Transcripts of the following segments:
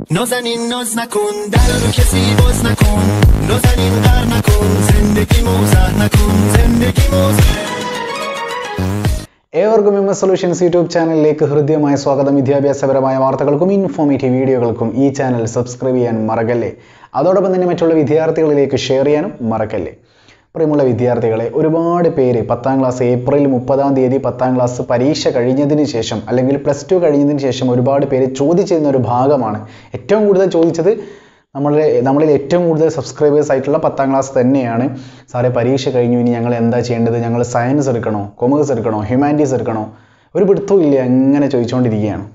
نازنین ناز نکن در رو کسی باز نکن نازنین غر نکن زندگی موزه نکن زندگی موزه ഏവർക്കും M S solutions YouTube ചാനലിലേക്ക് ഹൃദ്യമായ സ്വാഗതം വിദ്യാഭ്യാസപരമായ വാർത്തകൾക്കും ഇൻഫോർമേറ്റീവ് വീഡിയോകൾക്കും ഈ ചാനൽ സബ്സ്ക്രൈബ് ചെയ്യാൻ മറക്കല്ലേ അതോടൊപ്പം തന്നെ മറ്റുള്ള വിദ്യാർത്ഥികളിലേക്ക് ഷെയർ ചെയ്യാനും മറക്കല്ലേ പ്രിയമുള്ള വിദ്യാർത്ഥികളെ ഒരുപാട് പേര് പത്താം ക്ലാസ് ഏപ്രിൽ മുപ്പതാം തീയതി പത്താം ക്ലാസ് പരീക്ഷ കഴിഞ്ഞതിന് ശേഷം അല്ലെങ്കിൽ പ്ലസ് ടു കഴിഞ്ഞതിന് ശേഷം ഒരുപാട് പേര് ചോദിച്ചിരുന്ന ഒരു ഭാഗമാണ് ഏറ്റവും കൂടുതൽ ചോദിച്ചത് നമ്മളുടെ നമ്മളിൽ ഏറ്റവും കൂടുതൽ സബ്സ്ക്രൈബേഴ്സ് ആയിട്ടുള്ള പത്താം ക്ലാസ് തന്നെയാണ് സാറേ പരീക്ഷ കഴിഞ്ഞു ഇനി ഞങ്ങൾ എന്താ ചെയ്യേണ്ടത് ഞങ്ങൾ സയൻസ് എടുക്കണോ കൊമേഴ്സ് എടുക്കണോ ഹ്യൂമാനിറ്റീസ് എടുക്കണോ ഒരു പിടുത്തവും ഇല്ല അങ്ങനെ ചോദിച്ചുകൊണ്ടിരിക്കുകയാണ്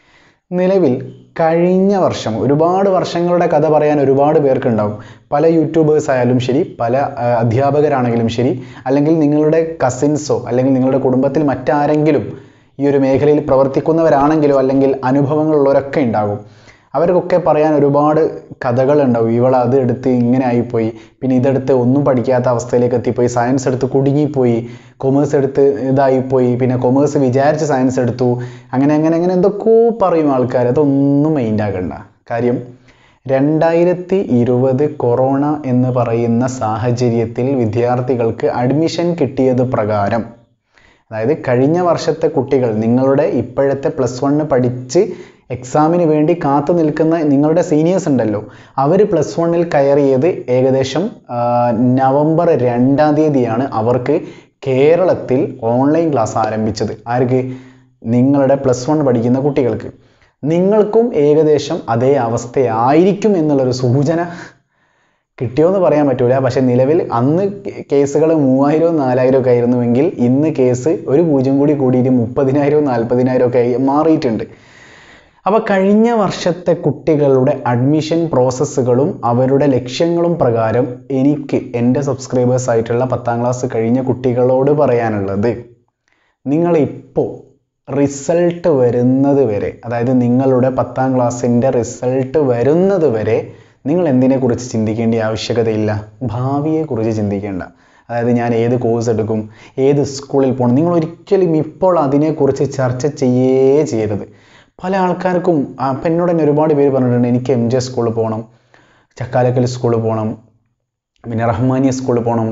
നിലവിൽ കഴിഞ്ഞ വർഷം ഒരുപാട് വർഷങ്ങളുടെ കഥ പറയാൻ ഒരുപാട് പേർക്കുണ്ടാവും പല യൂട്യൂബേഴ്സ് ആയാലും ശരി പല ആ, അധ്യാപകരാണെങ്കിലും ശരി അല്ലെങ്കിൽ നിങ്ങളുടെ കസിൻസോ അല്ലെങ്കിൽ നിങ്ങളുടെ കുടുംബത്തിൽ മറ്റാരെങ്കിലും ഈ ഒരു മേഖലയിൽ പ്രവർത്തിക്കുന്നവരാണെങ്കിലോ അല്ലെങ്കിൽ അനുഭവങ്ങളുള്ളവരൊക്കെ ഉണ്ടാകും അവർക്കൊക്കെ പറയാൻ ഒരുപാട് കഥകളുണ്ടാവും ഇവൾ അത് എടുത്ത് ഇങ്ങനെ ആയിപ്പോയി പിന്നെ ഇതെടുത്ത് ഒന്നും പഠിക്കാത്ത അവസ്ഥയിലേക്ക് എത്തിപ്പോയി സയൻസ് എടുത്ത് കുടുങ്ങിപ്പോയി കൊമേഴ്സ് എടുത്ത് ഇതായിപ്പോയി പിന്നെ കൊമേഴ്സ് വിചാരിച്ച് സയൻസ് എടുത്തു അങ്ങനെ അങ്ങനെ അങ്ങനെ എന്തൊക്കെയോ പറയും ആൾക്കാർ അതൊന്നും മൈൻഡ് ആക്കണ്ട കാര്യം രണ്ടായിരത്തി ഇരുപത് കൊറോണ എന്ന് പറയുന്ന സാഹചര്യത്തിൽ വിദ്യാർത്ഥികൾക്ക് അഡ്മിഷൻ കിട്ടിയത് പ്രകാരം അതായത് കഴിഞ്ഞ വർഷത്തെ കുട്ടികൾ നിങ്ങളുടെ ഇപ്പോഴത്തെ പ്ലസ് വണ്ണ് പഠിച്ച് എക്സാമിന് വേണ്ടി കാത്തു നിൽക്കുന്ന നിങ്ങളുടെ സീനിയേഴ്സ് ഉണ്ടല്ലോ അവർ പ്ലസ് വണ്ണിൽ കയറിയത് ഏകദേശം ആ, നവംബർ രണ്ടാം തീയതിയാണ് അവർക്ക് കേരളത്തിൽ ഓൺലൈൻ ക്ലാസ് ആരംഭിച്ചത് ആർക്ക് നിങ്ങളുടെ പ്ലസ് വൺ പഠിക്കുന്ന കുട്ടികൾക്ക് നിങ്ങൾക്കും ഏകദേശം അതേ അവസ്ഥയായിരിക്കും എന്നുള്ളൊരു സൂചന കിട്ടിയോന്ന് പറയാൻ പറ്റൂല പക്ഷെ നിലവിൽ അന്ന് കേസുകൾ മൂവായിരവും നാലായിരവും ഒക്കെ ആയിരുന്നുവെങ്കിൽ ഇന്ന് കേസ് ഒരു പൂജ്യം കൂടി കൂടിയിട്ട് മുപ്പതിനായിരവും നാൽപ്പതിനായിരവും ഒക്കെ ആയി മാറിയിട്ടുണ്ട് അപ്പോൾ കഴിഞ്ഞ വർഷത്തെ കുട്ടികളുടെ അഡ്മിഷൻ പ്രോസസ്സുകളും അവരുടെ ലക്ഷ്യങ്ങളും പ്രകാരം എനിക്ക് എൻ്റെ സബ്സ്ക്രൈബേഴ്സ് ആയിട്ടുള്ള പത്താം ക്ലാസ് കഴിഞ്ഞ കുട്ടികളോട് പറയാനുള്ളത് നിങ്ങൾ ഇപ്പോൾ റിസൾട്ട് വരുന്നത് വരെ അതായത് നിങ്ങളുടെ പത്താം ക്ലാസ്സിൻ്റെ റിസൾട്ട് വരുന്നത് വരെ നിങ്ങൾ എന്തിനെക്കുറിച്ച് ചിന്തിക്കേണ്ട ആവശ്യകതയില്ല ഭാവിയെക്കുറിച്ച് ചിന്തിക്കേണ്ട അതായത് ഞാൻ ഏത് കോഴ്സ് എടുക്കും ഏത് സ്കൂളിൽ പോകണം നിങ്ങൾ ഒരിക്കലും ഇപ്പോൾ അതിനെക്കുറിച്ച് ചർച്ച ചെയ്യേ ചെയ്യരുത് പല ആൾക്കാർക്കും അപ്പം എന്നോട് തന്നെ ഒരുപാട് പേര് പറഞ്ഞിട്ടുണ്ട് എനിക്ക് എം ജെ സ്കൂളിൽ പോകണം ചക്കാലക്കൽ സ്കൂളിൽ പോകണം പിന്നെ റഹ്മാനിയ സ്കൂളിൽ പോകണം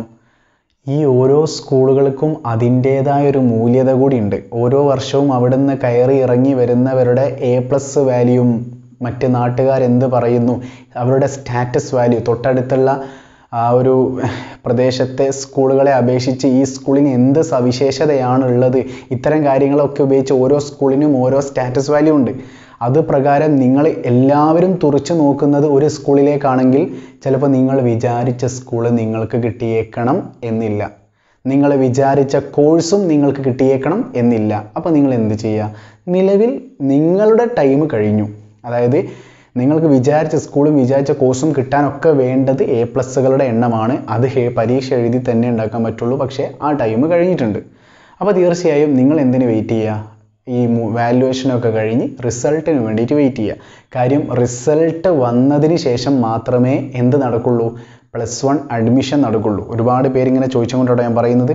ഈ ഓരോ സ്കൂളുകൾക്കും അതിൻ്റേതായ ഒരു മൂല്യത കൂടിയുണ്ട് ഓരോ വർഷവും അവിടുന്ന് കയറി ഇറങ്ങി വരുന്നവരുടെ എ പ്ലസ് വാല്യൂം മറ്റ് നാട്ടുകാർ എന്ത് പറയുന്നു അവരുടെ സ്റ്റാറ്റസ് വാല്യൂ തൊട്ടടുത്തുള്ള ആ ഒരു പ്രദേശത്തെ സ്കൂളുകളെ അപേക്ഷിച്ച് ഈ സ്കൂളിന് എന്ത് സവിശേഷതയാണുള്ളത് ഇത്തരം കാര്യങ്ങളൊക്കെ ഉപയോഗിച്ച് ഓരോ സ്കൂളിനും ഓരോ സ്റ്റാറ്റസ് വാല്യൂ ഉണ്ട് അത് പ്രകാരം നിങ്ങൾ എല്ലാവരും തുറച്ചു നോക്കുന്നത് ഒരു സ്കൂളിലേക്കാണെങ്കിൽ ചിലപ്പോൾ നിങ്ങൾ വിചാരിച്ച സ്കൂൾ നിങ്ങൾക്ക് കിട്ടിയേക്കണം എന്നില്ല നിങ്ങൾ വിചാരിച്ച കോഴ്സും നിങ്ങൾക്ക് കിട്ടിയേക്കണം എന്നില്ല അപ്പോൾ നിങ്ങൾ എന്ത് ചെയ്യുക നിലവിൽ നിങ്ങളുടെ ടൈം കഴിഞ്ഞു അതായത് നിങ്ങൾക്ക് വിചാരിച്ച സ്കൂളും വിചാരിച്ച കോഴ്സും കിട്ടാനൊക്കെ വേണ്ടത് എ പ്ലസ്സുകളുടെ എണ്ണമാണ് അത് ഹേ പരീക്ഷ എഴുതി തന്നെ ഉണ്ടാക്കാൻ പറ്റുള്ളൂ പക്ഷേ ആ ടൈം കഴിഞ്ഞിട്ടുണ്ട് അപ്പോൾ തീർച്ചയായും നിങ്ങൾ എന്തിന് വെയിറ്റ് ചെയ്യുക ഈ വാല്യുവേഷനൊക്കെ കഴിഞ്ഞ് റിസൾട്ടിന് വേണ്ടിയിട്ട് വെയിറ്റ് ചെയ്യുക കാര്യം റിസൾട്ട് വന്നതിന് ശേഷം മാത്രമേ എന്ത് നടക്കുള്ളൂ പ്ലസ് വൺ അഡ്മിഷൻ നടക്കുള്ളൂ ഒരുപാട് പേരിങ്ങനെ ചോദിച്ചുകൊണ്ടാണ് ഞാൻ പറയുന്നത്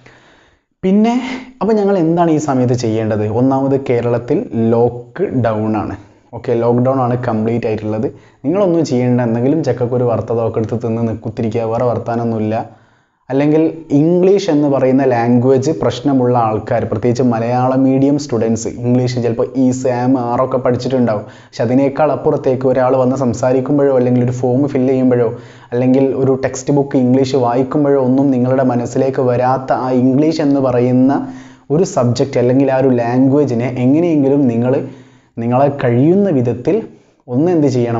പിന്നെ അപ്പോൾ ഞങ്ങൾ എന്താണ് ഈ സമയത്ത് ചെയ്യേണ്ടത് ഒന്നാമത് കേരളത്തിൽ ലോക്ക് ഡൗൺ ആണ് ഓക്കെ ലോക്ക്ഡൗൺ ആണ് കംപ്ലീറ്റ് ആയിട്ടുള്ളത് നിങ്ങളൊന്നും ചെയ്യേണ്ട എന്തെങ്കിലും ചക്കക്കൊരു വറുത്തതൊക്കെ എടുത്ത് തിന്ന് നിൽക്കുത്തിരിക്കുക വേറെ വർത്താനൊന്നുമില്ല അല്ലെങ്കിൽ ഇംഗ്ലീഷ് എന്ന് പറയുന്ന ലാംഗ്വേജ് പ്രശ്നമുള്ള ആൾക്കാർ പ്രത്യേകിച്ച് മലയാളം മീഡിയം സ്റ്റുഡൻസ് ഇംഗ്ലീഷ് ചിലപ്പോൾ ഈ സാം ആറൊക്കെ പഠിച്ചിട്ടുണ്ടാവും പക്ഷെ അതിനേക്കാൾ അപ്പുറത്തേക്ക് ഒരാൾ വന്ന് സംസാരിക്കുമ്പോഴോ അല്ലെങ്കിൽ ഒരു ഫോം ഫില്ല് ചെയ്യുമ്പോഴോ അല്ലെങ്കിൽ ഒരു ടെക്സ്റ്റ് ബുക്ക് ഇംഗ്ലീഷ് വായിക്കുമ്പോഴോ ഒന്നും നിങ്ങളുടെ മനസ്സിലേക്ക് വരാത്ത ആ ഇംഗ്ലീഷ് എന്ന് പറയുന്ന ഒരു സബ്ജക്റ്റ് അല്ലെങ്കിൽ ആ ഒരു ലാംഗ്വേജിനെ എങ്ങനെയെങ്കിലും നിങ്ങൾ നിങ്ങളെ കഴിയുന്ന വിധത്തിൽ ഒന്ന് എന്ത് ചെയ്യണം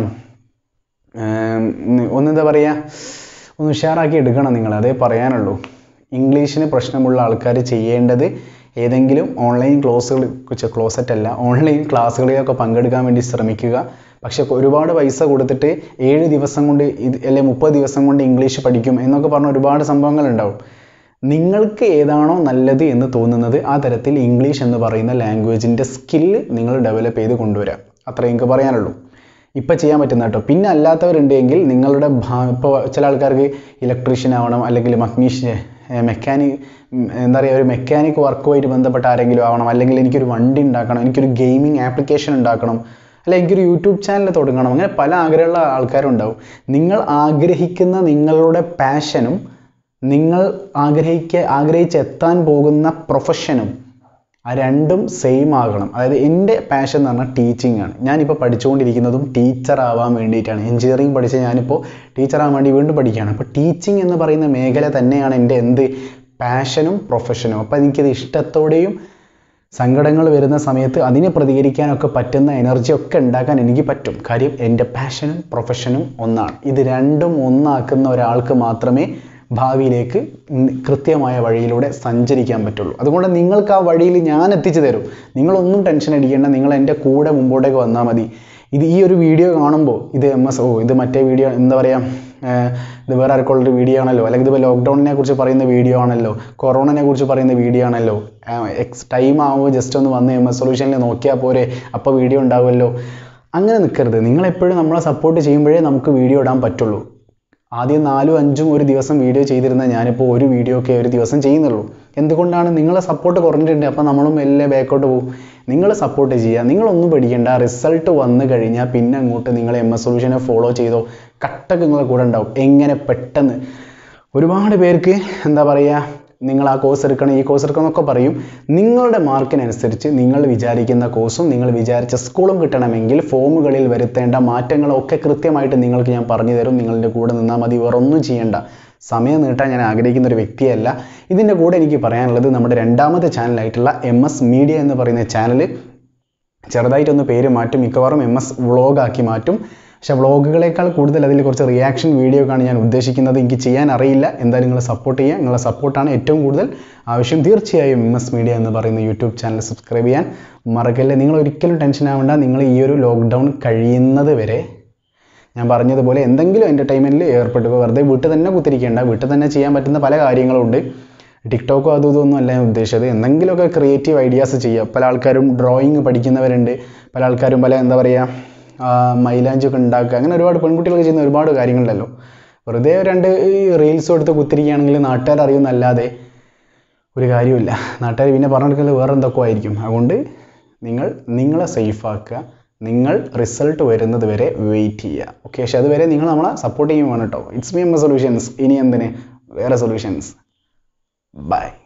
ഏം, ഒന്നെന്താ പറയുക ഒന്ന് ഉഷാറാക്കി എടുക്കണം നിങ്ങൾ അതേ പറയാനുള്ളൂ ഇംഗ്ലീഷിന് പ്രശ്നമുള്ള ആൾക്കാർ ചെയ്യേണ്ടത് ഏതെങ്കിലും ഓൺലൈൻ ക്ലാസ്സുകൾ ക്ലോസറ്റ് അല്ല ഓൺലൈൻ ക്ലാസ്സുകളിലൊക്കെ പങ്കെടുക്കാൻ വേണ്ടി ശ്രമിക്കുക പക്ഷെ ഒരുപാട് പൈസ കൊടുത്തിട്ട് ഏഴ് ദിവസം കൊണ്ട് ഇത് അല്ലെ മുപ്പത് ദിവസം കൊണ്ട് ഇംഗ്ലീഷ് പഠിക്കും എന്നൊക്കെ പറഞ്ഞ ഒരുപാട് സംഭവങ്ങൾ ഉണ്ടാവും നിങ്ങൾക്ക് ഏതാണോ നല്ലത് എന്ന് തോന്നുന്നത് ആ തരത്തിൽ ഇംഗ്ലീഷ് എന്ന് പറയുന്ന ലാംഗ്വേജിൻ്റെ സ്കില്ല് നിങ്ങൾ ഡെവലപ്പ് ചെയ്ത് കൊണ്ടുവരാം അത്രേ എനിക്ക് പറയാനുള്ളൂ ഇപ്പം ചെയ്യാൻ പറ്റുന്ന കേട്ടോ പിന്നെ അല്ലാത്തവരുണ്ടെങ്കിൽ നിങ്ങളുടെ ഇപ്പോൾ ചില ആൾക്കാർക്ക് ഇലക്ട്രീഷ്യൻ ആവണം അല്ലെങ്കിൽ മഗ്നീഷ്യ മെക്കാനിക് എന്താ പറയുക ഒരു മെക്കാനിക് വർക്കുമായിട്ട് ബന്ധപ്പെട്ട ആരെങ്കിലും ആവണം അല്ലെങ്കിൽ എനിക്കൊരു വണ്ടി ഉണ്ടാക്കണം എനിക്കൊരു ഗെയിമിംഗ് ആപ്ലിക്കേഷൻ ഉണ്ടാക്കണം അല്ല എനിക്കൊരു യൂട്യൂബ് ചാനൽ തുടങ്ങണം അങ്ങനെ പല ആഗ്രഹമുള്ള ആൾക്കാരുണ്ടാവും നിങ്ങൾ ആഗ്രഹിക്കുന്ന നിങ്ങളുടെ പാഷനും നിങ്ങൾ ആഗ്രഹിക്ക ആഗ്രഹിച്ചെത്താൻ പോകുന്ന പ്രൊഫഷനും ആ രണ്ടും സെയിം ആകണം അതായത് എൻ്റെ പാഷൻ എന്ന് പറഞ്ഞാൽ ടീച്ചിങ് ആണ് ഞാനിപ്പോൾ പഠിച്ചുകൊണ്ടിരിക്കുന്നതും ടീച്ചർ ആവാൻ വേണ്ടിയിട്ടാണ് എഞ്ചിനീയറിംഗ് പഠിച്ച ഞാനിപ്പോൾ ടീച്ചർ ആവാൻ വേണ്ടി വീണ്ടും പഠിക്കുകയാണ് അപ്പോൾ ടീച്ചിങ് എന്ന് പറയുന്ന മേഖല തന്നെയാണ് എൻ്റെ എന്ത് പാഷനും പ്രൊഫഷനും അപ്പോൾ എനിക്കത് ഇഷ്ടത്തോടെയും സങ്കടങ്ങൾ വരുന്ന സമയത്ത് അതിനെ പ്രതികരിക്കാനൊക്കെ പറ്റുന്ന എനർജി ഒക്കെ ഉണ്ടാക്കാൻ എനിക്ക് പറ്റും കാര്യം എൻ്റെ പാഷനും പ്രൊഫഷനും ഒന്നാണ് ഇത് രണ്ടും ഒന്നാക്കുന്ന ഒരാൾക്ക് മാത്രമേ ഭാവിയിലേക്ക് ന- കൃത്യമായ വഴിയിലൂടെ സഞ്ചരിക്കാൻ പറ്റുള്ളൂ അതുകൊണ്ട് നിങ്ങൾക്ക് ആ വഴിയിൽ ഞാൻ എത്തിച്ചു തരും നിങ്ങളൊന്നും ടെൻഷൻ അടിക്കേണ്ട നിങ്ങൾ എൻ്റെ കൂടെ മുമ്പോട്ടേക്ക് വന്നാൽ മതി ഇത് ഈ ഒരു വീഡിയോ കാണുമ്പോൾ ഇത് എം എസ് ഓ ഇത് മറ്റേ വീഡിയോ എന്താ പറയുക ഏഹ് ഇത് വേറെ ആർക്കുള്ളൊരു വീഡിയോ ആണല്ലോ അല്ലെങ്കിൽ ഇതിപ്പോൾ ലോക്ക്ഡൗണിനെ കുറിച്ച് പറയുന്ന വീഡിയോ ആണല്ലോ കൊറോണനെ കുറിച്ച് പറയുന്ന വീഡിയോ ആണല്ലോ എക്സ് ടൈം ആവുമ്പോൾ ജസ്റ്റ് ഒന്ന് വന്ന് എം എസ് സൊല്യൂഷനിൽ നോക്കിയാൽ പോരെ അപ്പോൾ വീഡിയോ ഉണ്ടാവുമല്ലോ അങ്ങനെ നിൽക്കരുത് നിങ്ങളെപ്പോഴും നമ്മളെ സപ്പോർട്ട് ചെയ്യുമ്പോഴേ നമുക്ക് വീഡിയോ ഇടാൻ പറ്റുള്ളൂ ആദ്യം നാലും അഞ്ചും ഒരു ദിവസം വീഡിയോ ചെയ്തിരുന്ന ഞാനിപ്പോൾ ഒരു വീഡിയോ ഒക്കെ ഒരു ദിവസം ചെയ്യുന്നുള്ളൂ എന്തുകൊണ്ടാണ് നിങ്ങളെ സപ്പോർട്ട് കുറഞ്ഞിട്ടുണ്ട് അപ്പോൾ നമ്മളും എല്ലാം ബാക്കോട്ട് പോകും നിങ്ങൾ സപ്പോർട്ട് ചെയ്യുക നിങ്ങളൊന്നും പേടിക്കേണ്ട റിസൾട്ട് വന്നു കഴിഞ്ഞാൽ പിന്നെ അങ്ങോട്ട് നിങ്ങൾ എം എസ് സൊല്യൂഷനെ ഫോളോ ചെയ്തോ കട്ടൊക്കെ നിങ്ങളെ കൂടെ ഉണ്ടാവും എങ്ങനെ പെട്ടെന്ന് ഒരുപാട് പേർക്ക് എന്താ പറയുക നിങ്ങൾ ആ കോഴ്സ് എടുക്കണം ഈ കോഴ്സ് എടുക്കണം എന്നൊക്കെ പറയും നിങ്ങളുടെ മാർക്കിനനുസരിച്ച് നിങ്ങൾ വിചാരിക്കുന്ന കോഴ്സും നിങ്ങൾ വിചാരിച്ച സ്കൂളും കിട്ടണമെങ്കിൽ ഫോമുകളിൽ വരുത്തേണ്ട മാറ്റങ്ങളൊക്കെ കൃത്യമായിട്ട് നിങ്ങൾക്ക് ഞാൻ പറഞ്ഞു തരും നിങ്ങളുടെ കൂടെ നിന്നാൽ മതി വേറെ ഒന്നും ചെയ്യേണ്ട സമയം നീട്ടാൻ ഞാൻ ആഗ്രഹിക്കുന്ന ഒരു വ്യക്തിയല്ല ഇതിൻ്റെ കൂടെ എനിക്ക് പറയാനുള്ളത് നമ്മുടെ രണ്ടാമത്തെ ചാനലായിട്ടുള്ള എം എസ് മീഡിയ എന്ന് പറയുന്ന ചാനൽ ചെറുതായിട്ടൊന്ന് പേര് മാറ്റും മിക്കവാറും എം എസ് വ്ളോഗാക്കി മാറ്റും പക്ഷെ വ്ളോഗുകളേക്കാൾ കൂടുതൽ അതിൽ കുറച്ച് റിയാക്ഷൻ വീഡിയോ ആണ് ഞാൻ ഉദ്ദേശിക്കുന്നത് എനിക്ക് ചെയ്യാൻ അറിയില്ല എന്തായാലും നിങ്ങൾ സപ്പോർട്ട് ചെയ്യുക നിങ്ങളുടെ സപ്പോർട്ടാണ് ഏറ്റവും കൂടുതൽ ആവശ്യം തീർച്ചയായും എം എസ് മീഡിയ എന്ന് പറയുന്ന യൂട്യൂബ് ചാനൽ സബ്സ്ക്രൈബ് ചെയ്യാൻ മറക്കല്ലേ നിങ്ങൾ ഒരിക്കലും ടെൻഷൻ ആവേണ്ട നിങ്ങൾ ഈ ഒരു ലോക്ക്ഡൗൺ കഴിയുന്നത് വരെ ഞാൻ പറഞ്ഞതുപോലെ എന്തെങ്കിലും എൻ്റർടൈൻമെൻറ്റിൽ ഏർപ്പെട്ടു ഇപ്പോൾ വെറുതെ വീട്ടിൽ തന്നെ കുത്തിരിക്കേണ്ട വീട്ടിൽ തന്നെ ചെയ്യാൻ പറ്റുന്ന പല കാര്യങ്ങളുണ്ട് ടിക്ടോക്കോ അതും ഇതൊന്നും അല്ല ഞാൻ ഉദ്ദേശിച്ചത് എന്തെങ്കിലുമൊക്കെ ക്രിയേറ്റീവ് ഐഡിയാസ് ചെയ്യുക പല ആൾക്കാരും ഡ്രോയിങ് പഠിക്കുന്നവരുണ്ട് പല ആൾക്കാരും പല എന്താ പറയുക മൈലാഞ്ചി ഒക്കെ ഉണ്ടാക്കുക അങ്ങനെ ഒരുപാട് പെൺകുട്ടികളൊക്കെ ചെയ്യുന്ന ഒരുപാട് കാര്യങ്ങളുണ്ടല്ലോ വെറുതെ രണ്ട് റീൽസും എടുത്ത് കുത്തിരിക്കുകയാണെങ്കിൽ നാട്ടുകാർ അറിയുന്നല്ലാതെ ഒരു കാര്യമില്ല നാട്ടുകാർ പിന്നെ പറഞ്ഞെടുക്കുന്നത് വേറെ എന്തൊക്കെ ആയിരിക്കും അതുകൊണ്ട് നിങ്ങൾ നിങ്ങളെ സേഫ് ആക്കുക നിങ്ങൾ റിസൾട്ട് വരുന്നത് വരെ വെയിറ്റ് ചെയ്യുക ഓക്കെ പക്ഷെ അതുവരെ നിങ്ങൾ നമ്മളെ സപ്പോർട്ട് ചെയ്യും വേണം കേട്ടോ ഇറ്റ്സ് മീ എം സൊല്യൂഷൻസ് ഇനി എന്തിന് വേറെ സൊല്യൂഷൻസ് ബൈ